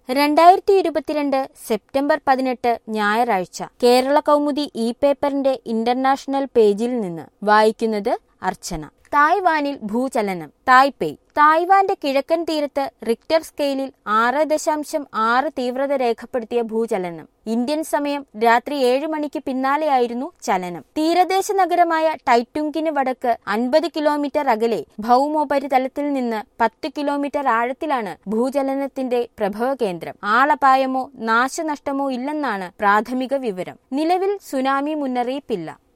രണ്ടായിരത്തി ഇരുപത്തിരണ്ട് സെപ്റ്റംബർ പതിനെട്ട് ഞായറാഴ്ച കേരള കൗമുദി ഇ പേപ്പറിന്റെ ഇന്റർനാഷണൽ പേജിൽ നിന്ന് വായിക്കുന്നത് അർച്ചന തായ്വാനിൽ ഭൂചലനം തായ്പേയ് തായ്വാന്റെ കിഴക്കൻ തീരത്ത് റിക്ടർ സ്കെയിലിൽ ആറ് ദശാംശം ആറ് തീവ്രത രേഖപ്പെടുത്തിയ ഭൂചലനം ഇന്ത്യൻ സമയം രാത്രി ഏഴ് മണിക്ക് പിന്നാലെയായിരുന്നു ചലനം തീരദേശ നഗരമായ ടൈറ്റുങ്കിന് വടക്ക് അൻപത് കിലോമീറ്റർ അകലെ ഭൗമോപരിതലത്തിൽ നിന്ന് പത്ത് കിലോമീറ്റർ ആഴത്തിലാണ് ഭൂചലനത്തിന്റെ പ്രഭവ കേന്ദ്രം ആളപായമോ നാശനഷ്ടമോ ഇല്ലെന്നാണ് പ്രാഥമിക വിവരം നിലവിൽ സുനാമി മുന്നറിയിപ്പില്ല